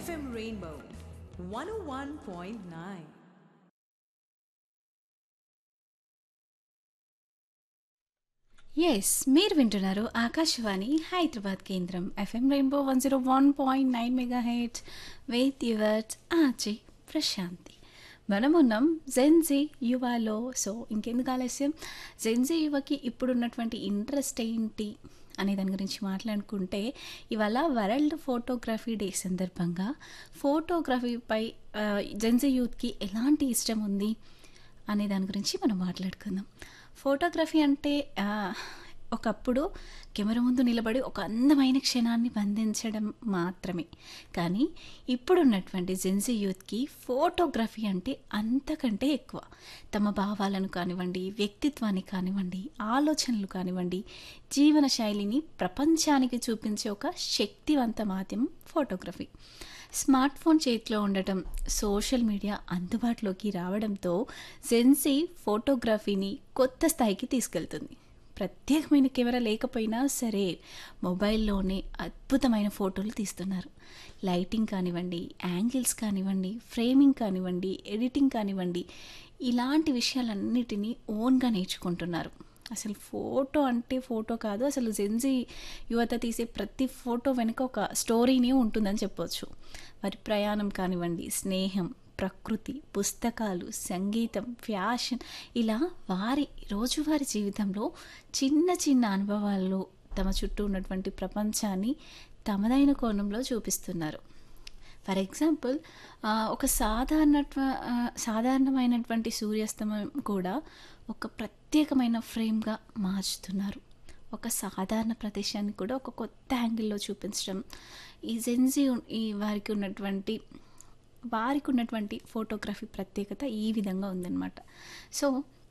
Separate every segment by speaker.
Speaker 1: FM Rainbow 101.9.
Speaker 2: Yes మీరు వింటున్నారు ఆకాశవాణి హైదరాబాద్ కేంద్రం FM rainbow one zero one point nine mega హెచ్ విత్ యువర్స్ ఆచి ప్రశాంతి మనమున్నాం జెన్జీ యువలో సో ఇంకెందుకు ఆలస్యం జెన్జీ యువకి ఇప్పుడున్నటువంటి ఇంట్రెస్ట్ ఏంటి అనే దాని గురించి మాట్లాడుకుంటే ఇవాళ వరల్డ్ ఫోటోగ్రఫీ డే సందర్భంగా ఫోటోగ్రఫీపై జెన్జీ యూత్కి ఎలాంటి ఇష్టం ఉంది అనే దాని గురించి మనం మాట్లాడుకుందాం ఫోటోగ్రఫీ అంటే ఆ, ఒకప్పుడు కెమెరా ముందు నిలబడి ఒక అందమైన క్షణాన్ని బంధించడం మాత్రమే కానీ ఇప్పుడున్నటువంటి జెన్సీ యూత్కి ఫోటోగ్రఫీ అంటే అంతకంటే ఎక్కువ తమ భావాలను కానివ్వండి వ్యక్తిత్వాన్ని కానివ్వండి ఆలోచనలు కానివ్వండి జీవన శైలిని ప్రపంచానికి చూపించే ఒక శక్తివంత మాధ్యమం ఫోటోగ్రఫీ స్మార్ట్ ఫోన్ చేతిలో ఉండటం సోషల్ మీడియా అందుబాటులోకి రావడంతో జెన్సీ ఫోటోగ్రఫీని కొత్త స్థాయికి తీసుకెళ్తుంది ప్రత్యేకమైన కెమెరా లేకపోయినా సరే మొబైల్లోనే అద్భుతమైన ఫోటోలు తీస్తున్నారు లైటింగ్ కానివ్వండి యాంగిల్స్ కానివ్వండి ఫ్రేమింగ్ కానివ్వండి ఎడిటింగ్ కానివ్వండి ఇలాంటి విషయాలన్నిటినీ ఓన్గా నేర్చుకుంటున్నారు అసలు ఫోటో అంటే ఫోటో కాదు అసలు జెన్జీ యువత తీసే ప్రతి ఫోటో వెనుక ఒక స్టోరీనే ఉంటుందని చెప్పొచ్చు వారి ప్రయాణం కానివ్వండి స్నేహం ప్రకృతి పుస్తకాలు సంగీతం ఫ్యాషన్ ఇలా వారి రోజువారి జీవితంలో చిన్న చిన్న అనుభవాల్లో తమ చుట్టూ ఉన్నటువంటి ప్రపంచాన్ని తమదైన కోణంలో చూపిస్తున్నారు ఫర్ ఎగ్జాంపుల్ ఆ, ఒక సాధారణ సాధారణమైనటువంటి సూర్యాస్తమయం కూడా ఒక ప్రత్యేకమైన ఫ్రేమ్గా మార్చుతున్నారు ఒక సాధారణ ప్రదేశాన్ని కూడా ఒక కొత్త యాంగిల్లో చూపించడం ఈ జెన్జీ ఉన్- ఈ వారికి ఉన్నటువంటి వారికి ఉన్నటువంటి ఫోటోగ్రఫీ ప్రత్యేకత ఈ విధంగా ఉందన్నమాట సో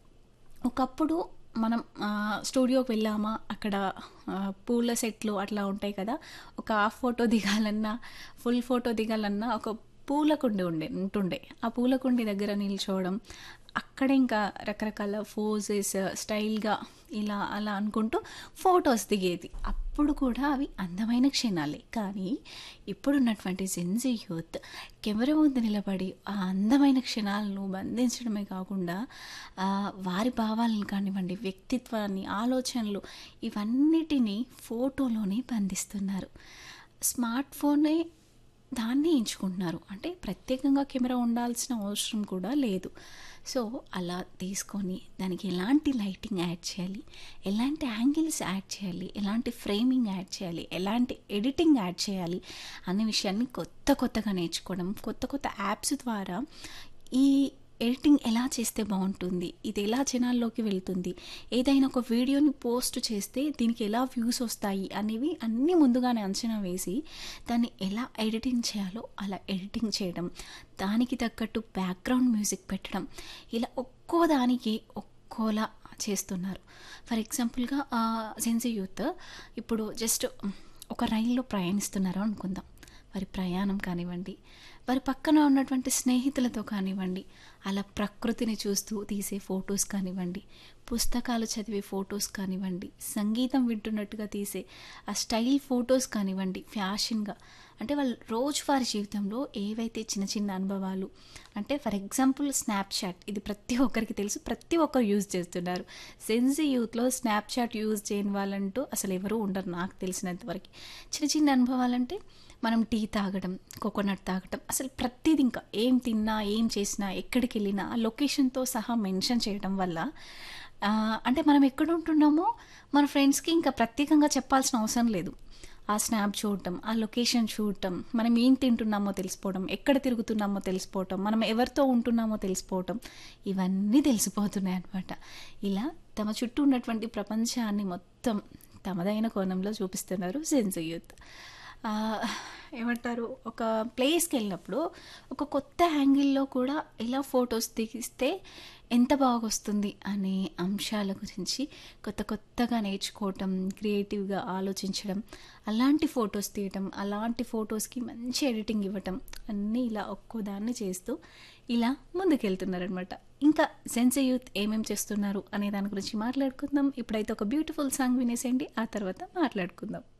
Speaker 2: ఒకప్పుడు మనం ఆ, స్టూడియోకి వెళ్ళామా అక్కడ ఆ, పూల సెట్లు అట్లా ఉంటాయి కదా ఒక హాఫ్ ఫోటో దిగాలన్నా ఫుల్ ఫోటో దిగాలన్నా ఒక పూల కుండి ఉండే ఉంటుండే ఆ పూల కుండి దగ్గర నిల్చోవడం అక్కడ ఇంకా రకరకాల ఫోజెస్ స్టైల్గా ఇలా అలా అనుకుంటూ ఫొటోస్ దిగేది అప్పుడు కూడా అవి అందమైన క్షణాలే కానీ ఇప్పుడున్నటువంటి జెన్జీ యూత్ కెమెరా ముందు నిలబడి ఆ అందమైన క్షణాలను బంధించడమే కాకుండా ఆ, వారి భావాలను కానివ్వండి వ్యక్తిత్వాన్ని ఆలోచనలు ఇవన్నిటినీ ఫోటోలోనే బంధిస్తున్నారు స్మార్ట్ ఫోనే దాన్ని ఎంచుకుంటున్నారు అంటే ప్రత్యేకంగా కెమెరా ఉండాల్సిన అవసరం కూడా లేదు సో అలా తీసుకొని దానికి ఎలాంటి లైటింగ్ యాడ్ చేయాలి ఎలాంటి యాంగిల్స్ యాడ్ చేయాలి ఎలాంటి ఫ్రేమింగ్ యాడ్ చేయాలి ఎలాంటి ఎడిటింగ్ యాడ్ చేయాలి అనే విషయాన్ని కొత్త కొత్తగా నేర్చుకోవడం కొత్త కొత్త యాప్స్ ద్వారా ఈ ఎడిటింగ్ ఎలా చేస్తే బాగుంటుంది ఇది ఎలా జనాల్లోకి వెళ్తుంది ఏదైనా ఒక వీడియోని పోస్ట్ చేస్తే దీనికి ఎలా వ్యూస్ వస్తాయి అనేవి అన్నీ ముందుగానే అంచనా వేసి దాన్ని ఎలా ఎడిటింగ్ చేయాలో అలా ఎడిటింగ్ చేయడం దానికి తగ్గట్టు బ్యాక్గ్రౌండ్ మ్యూజిక్ పెట్టడం ఇలా ఒక్కో దానికి ఒక్కోలా చేస్తున్నారు ఫర్ ఎగ్జాంపుల్గా సెన్సీ యూత్ ఇప్పుడు జస్ట్ ఒక రైల్లో ప్రయాణిస్తున్నారు అనుకుందాం వారి ప్రయాణం కానివ్వండి వారి పక్కన ఉన్నటువంటి స్నేహితులతో కానివ్వండి అలా ప్రకృతిని చూస్తూ తీసే ఫొటోస్ కానివ్వండి పుస్తకాలు చదివే ఫొటోస్ కానివ్వండి సంగీతం వింటున్నట్టుగా తీసే ఆ స్టైల్ ఫొటోస్ కానివ్వండి ఫ్యాషన్గా అంటే వాళ్ళు రోజువారి జీవితంలో ఏవైతే చిన్న చిన్న అనుభవాలు అంటే ఫర్ ఎగ్జాంపుల్ స్నాప్చాట్ ఇది ప్రతి ఒక్కరికి తెలుసు ప్రతి ఒక్కరు యూజ్ చేస్తున్నారు సెన్సీ యూత్లో స్నాప్చాట్ యూజ్ చేయని వాళ్ళంటూ అసలు ఎవరు ఉండరు నాకు తెలిసినంత వరకు చిన్న చిన్న అనుభవాలంటే మనం టీ తాగడం కోకోనట్ తాగడం అసలు ప్రతిదీ ఇంకా ఏం తిన్నా ఏం చేసినా ఎక్కడికి వెళ్ళినా ఆ లొకేషన్తో సహా మెన్షన్ చేయడం వల్ల ఆ, అంటే మనం ఎక్కడ ఉంటున్నామో మన ఫ్రెండ్స్కి ఇంకా ప్రత్యేకంగా చెప్పాల్సిన అవసరం లేదు ఆ స్నాప్ చూడటం ఆ లొకేషన్ చూడటం మనం ఏం తింటున్నామో తెలిసిపోవడం ఎక్కడ తిరుగుతున్నామో తెలిసిపోవటం మనం ఎవరితో ఉంటున్నామో తెలిసిపోవటం ఇవన్నీ తెలిసిపోతున్నాయి అనమాట ఇలా తమ చుట్టూ ఉన్నటువంటి ప్రపంచాన్ని మొత్తం తమదైన కోణంలో చూపిస్తున్నారు సెన్స్ యూత్ ఆ, ఏమంటారు ఒక ప్లేస్కి వెళ్ళినప్పుడు ఒక కొత్త యాంగిల్లో కూడా ఎలా ఫొటోస్ దిగిస్తే ఎంత బాగా వస్తుంది అనే అంశాల గురించి కొత్త కొత్తగా నేర్చుకోవటం క్రియేటివ్గా ఆలోచించడం అలాంటి ఫొటోస్ తీయటం అలాంటి ఫొటోస్కి మంచి ఎడిటింగ్ ఇవ్వటం అన్నీ ఇలా ఒక్కో దాన్ని చేస్తూ ఇలా ముందుకెళ్తున్నారనమాట ఇంకా సెన్సే యూత్ ఏమేం చేస్తున్నారు అనే దాని గురించి మాట్లాడుకుందాం ఇప్పుడైతే ఒక బ్యూటిఫుల్ సాంగ్ వినేసేయండి ఆ తర్వాత మాట్లాడుకుందాం